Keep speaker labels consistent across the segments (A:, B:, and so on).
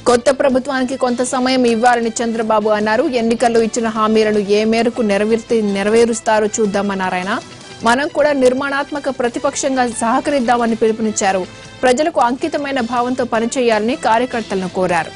A: కొత్త ప్రభుత్వానికి కొంత సమయం ఇవ్వాలని చంద్రబాబు అన్నారు ఎన్నికల్లో ఇచ్చిన హామీలను ఏ మేరకు నెరవేర్తి నెరవేరుస్తారో చూద్దామన్నారు ఆయన మనం కూడా నిర్మాణాత్మక ప్రతిపక్షంగా సహకరిద్దామని పిలుపునిచ్చారు ప్రజలకు అంకితమైన భావంతో పనిచేయాలని కార్యకర్తలను కోరారు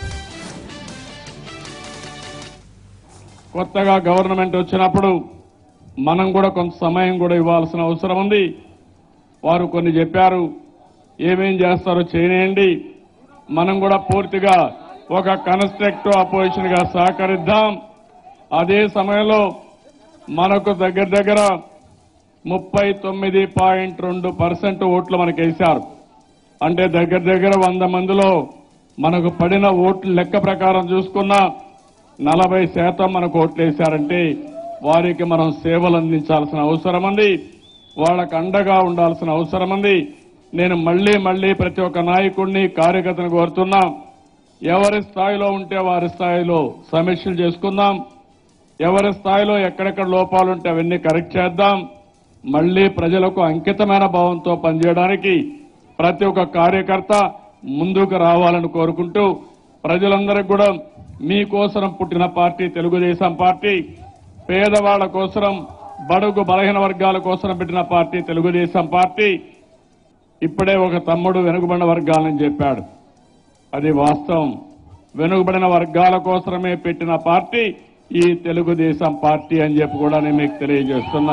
B: కొత్తగా గవర్నమెంట్ వచ్చినప్పుడు మనం కూడా కొంత సమయం కూడా ఇవ్వాల్సిన అవసరం ఉంది వారు కొన్ని చెప్పారు ఏమేం చేస్తారో చేయనేయండి మనం కూడా పూర్తిగా ఒక కన్స్ట్రక్టివ్ అపోజిషన్ గా సహకరిద్దాం అదే సమయంలో మనకు దగ్గర దగ్గర ముప్పై తొమ్మిది పాయింట్ రెండు పర్సెంట్ ఓట్లు మనకు వేశారు అంటే దగ్గర దగ్గర వంద మందిలో మనకు పడిన ఓట్ల లెక్క ప్రకారం చూసుకున్నా నలభై శాతం మనకు ఓట్లు వేశారంటే వారికి మనం సేవలు అందించాల్సిన అవసరం ఉంది వాళ్ళకు అండగా ఉండాల్సిన అవసరం ఉంది నేను మళ్లీ మళ్లీ ప్రతి ఒక్క నాయకుడిని కార్యకర్తను కోరుతున్నా ఎవరి స్థాయిలో ఉంటే వారి స్థాయిలో సమీక్షలు చేసుకుందాం ఎవరి స్థాయిలో ఎక్కడెక్కడ లోపాలు ఉంటే అవన్నీ కరెక్ట్ చేద్దాం మళ్లీ ప్రజలకు అంకితమైన భావంతో పనిచేయడానికి ప్రతి ఒక్క కార్యకర్త ముందుకు రావాలని కోరుకుంటూ ప్రజలందరికీ కూడా మీకోసం పుట్టిన పార్టీ తెలుగుదేశం పార్టీ పేదవాళ్ల కోసం బడుగు బలహీన వర్గాల కోసం పెట్టిన పార్టీ తెలుగుదేశం పార్టీ ఇప్పుడే ఒక తమ్ముడు వెనుకబడిన వర్గాలని చెప్పాడు అది వాస్తవం వెనుకబడిన వర్గాల కోసమే పెట్టిన పార్టీ ఈ తెలుగుదేశం పార్టీ అని చెప్పి కూడా నేను మీకు తెలియజేస్తున్నా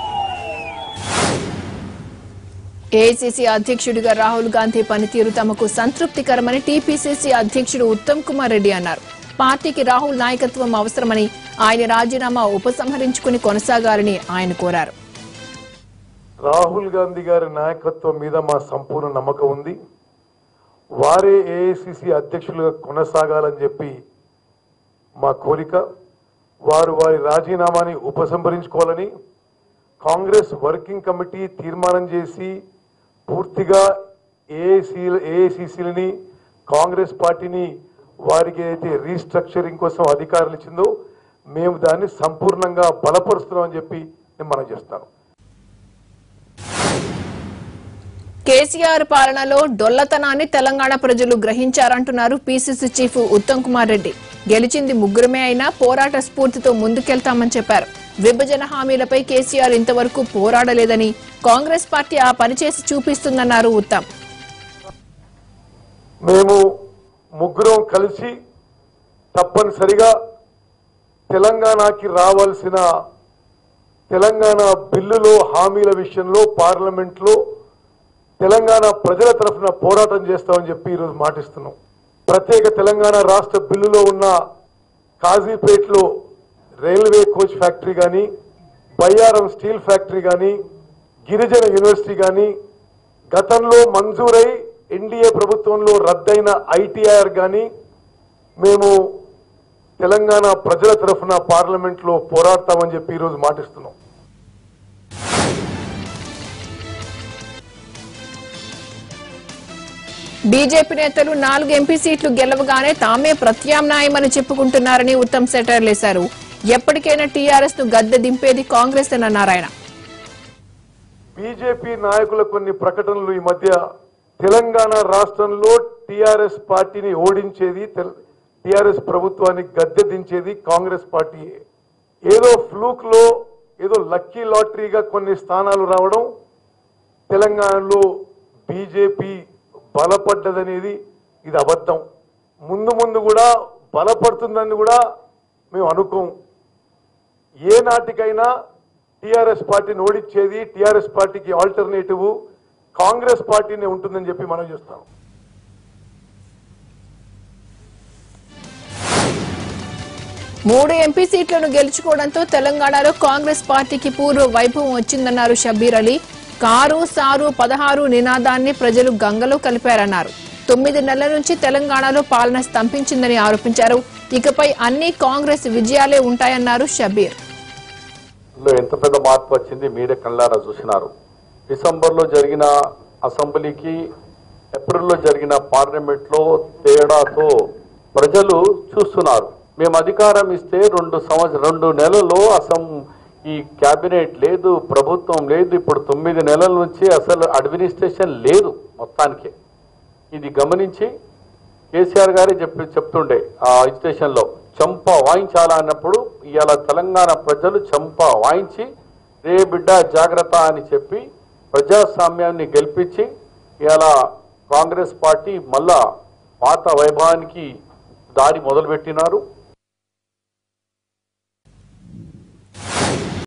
A: ఏఐసీసీ అధ్యక్షుడిగా రాహుల్ గాంధీ పనితీరు తమకు సంతృప్తికరమని టీపీసీసీ అధ్యక్షుడు ఉత్తమ్ కుమార్ రెడ్డి అన్నారు పార్టీకి రాహుల్ నాయకత్వం అవసరమని ఆయన రాజీనామా ఉపసంహరించుకుని కొనసాగాలని ఆయన కోరారు
C: రాహుల్ గాంధీ గారి నాయకత్వం మీద మా సంపూర్ణ నమ్మకం ఉంది వారే ఏఐసిసి అధ్యక్షులుగా కొనసాగాలని చెప్పి మా కోరిక వారు వారి రాజీనామాని ఉపసంహరించుకోవాలని కాంగ్రెస్ వర్కింగ్ కమిటీ తీర్మానం చేసి పూర్తిగా ఏఐసి ఏఐసిసిలని కాంగ్రెస్ పార్టీని వారికి అయితే రీస్ట్రక్చరింగ్ కోసం అధికారులు ఇచ్చిందో మేము దాన్ని సంపూర్ణంగా బలపరుస్తున్నామని చెప్పి నేను మనం చేస్తాను
A: కేసీఆర్ పాలనలో డొల్లతనాన్ని తెలంగాణ ప్రజలు గ్రహించారంటున్నారు పీసీసీ చీఫ్ ఉత్తమ్ కుమార్ రెడ్డి గెలిచింది ముగ్గురమే అయినా పోరాట స్ఫూర్తితో ముందుకెళ్తామని చెప్పారు విభజన హామీలపై కేసీఆర్ ఇంతవరకు పోరాడలేదని కాంగ్రెస్ పార్టీ ఆ పని చేసి చూపిస్తుందన్నారు ఉత్తమ్
C: మేము ముగ్గురం కలిసి తప్పనిసరిగా తెలంగాణకి రావాల్సిన తెలంగాణ బిల్లులో హామీల విషయంలో పార్లమెంట్లో తెలంగాణ ప్రజల తరఫున పోరాటం చేస్తామని చెప్పి ఈరోజు మాటిస్తున్నాం ప్రత్యేక తెలంగాణ రాష్ట్ర బిల్లులో ఉన్న కాజీపేట్లో రైల్వే కోచ్ ఫ్యాక్టరీ కానీ బయ్యారం స్టీల్ ఫ్యాక్టరీ కానీ గిరిజన యూనివర్సిటీ కానీ గతంలో మంజూరై ఎన్డీఏ ప్రభుత్వంలో రద్దయిన ఐటీఐఆర్ కానీ మేము తెలంగాణ ప్రజల తరఫున పార్లమెంట్లో పోరాడతామని చెప్పి ఈరోజు మాటిస్తున్నాం
A: బీజేపీ నేతలు నాలుగు ఎంపీ సీట్లు గెలవగానే తామే ప్రత్యామ్నాయమని చెప్పుకుంటున్నారని ఉత్తమ్ సెటర్లేశారు ఎప్పటికైనా టీఆర్ఎస్ ను గద్దె దింపేది కాంగ్రెస్ అని అన్నారు ఆయన
C: బీజేపీ నాయకుల కొన్ని ప్రకటనలు ఈ మధ్య తెలంగాణ రాష్ట్రంలో టీఆర్ఎస్ పార్టీని ఓడించేది టీఆర్ఎస్ ప్రభుత్వాన్ని గద్దె దించేది కాంగ్రెస్ పార్టీ ఏదో ఫ్లూక్ లో ఏదో లక్కీ లాటరీగా కొన్ని స్థానాలు రావడం తెలంగాణలో బీజేపీ బలపడ్డదనేది ఇది అబద్ధం ముందు ముందు కూడా బలపడుతుందని కూడా మేము అనుకోం ఏ నాటికైనా టీఆర్ఎస్ పార్టీని ఓడించేది టీఆర్ఎస్ పార్టీకి ఆల్టర్నేటివ్ కాంగ్రెస్ పార్టీనే ఉంటుందని చెప్పి మనం చూస్తాం
A: మూడు ఎంపీ సీట్లను గెలుచుకోవడంతో తెలంగాణలో కాంగ్రెస్ పార్టీకి పూర్వ వైభవం వచ్చిందన్నారు షబ్బీర్ అలీ కారు సారు పదహారు నినాదాన్ని ప్రజలు గంగలో కలిపారన్నారు తొమ్మిది నెలల నుంచి తెలంగాణలో పాలన స్తంభించిందని ఆరోపించారు ఇకపై అన్ని కాంగ్రెస్ విజయాలే ఉంటాయన్నారు షబ్బీర్
D: లో ఎంత పెద్ద మార్పు వచ్చింది మీరే కళ్ళారా చూసినారు డిసెంబర్లో జరిగిన అసెంబ్లీకి ఏప్రిల్లో జరిగిన పార్లమెంట్లో తేడాతో ప్రజలు చూస్తున్నారు మేము అధికారం ఇస్తే రెండు సంవత్సరం రెండు నెలల్లో అసం ఈ క్యాబినెట్ లేదు ప్రభుత్వం లేదు ఇప్పుడు తొమ్మిది నెలల నుంచి అసలు అడ్మినిస్ట్రేషన్ లేదు మొత్తానికి ఇది గమనించి కేసీఆర్ గారే చెప్పి చెప్తుండే ఆ స్టేషన్ లో చంప వాయించాలా అన్నప్పుడు ఇవాళ తెలంగాణ ప్రజలు చంప వాయించి రే బిడ్డ జాగ్రత్త అని చెప్పి ప్రజాస్వామ్యాన్ని గెలిపించి ఇవాళ కాంగ్రెస్ పార్టీ మళ్ళా పాత వైభవానికి దారి మొదలుపెట్టినారు